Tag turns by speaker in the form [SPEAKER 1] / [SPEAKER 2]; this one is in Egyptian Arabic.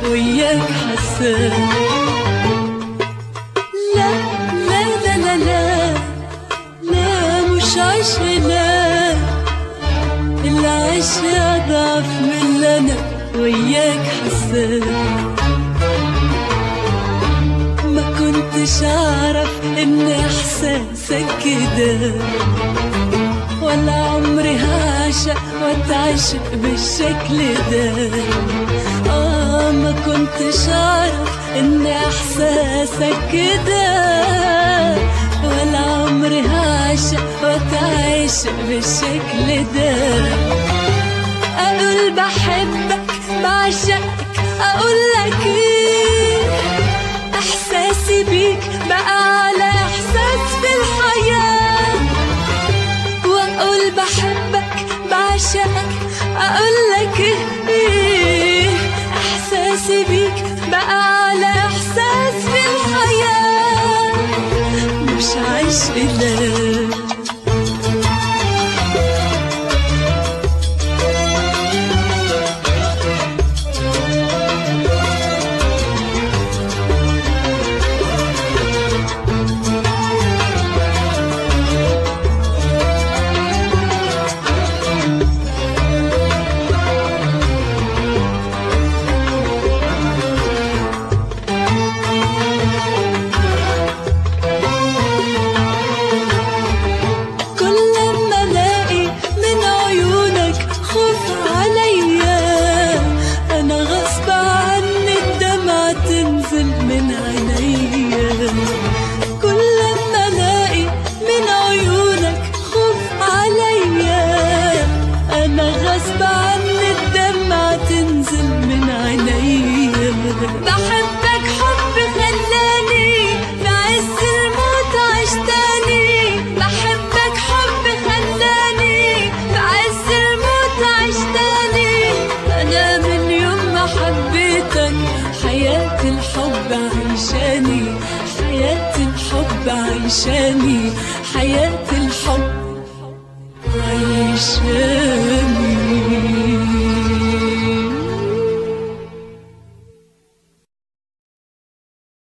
[SPEAKER 1] وياك حسان لا لا لا لا لا لا مش عايشة لا العيش أضعف من اللي أنا وياك حسان ما كنتش أعرف إن إحساسك كده ولا عمري هعشق واتعشق بالشكل ده آه ما كنتش أعرف إن إحساسك كده ولا عمري هعشق واتعشق بالشكل ده أقول بحبك بعشقك أقول لك إيه إحساسي بيك بقى على إحساس في الحياة وأقول بحبك بعشقك أقول لك إيه إحساسي بيك بقى على إحساس في الحياة مش عشق لا كل لما الاقي من عيونك خوف عليا انا غصب عني الدمعة تنزل من عينيا كل لما الاقي من عيونك خوف عليا انا غصب عني الدمعة تنزل من عينيا بحبك حب خلاني في عز الموت عشتاني بحبك حب خلاني في عز الموت عشتاني انا من يوم ما حبيتك حياة الحب عيشاني حياة الحب عيشاني حياة الحب عيشاني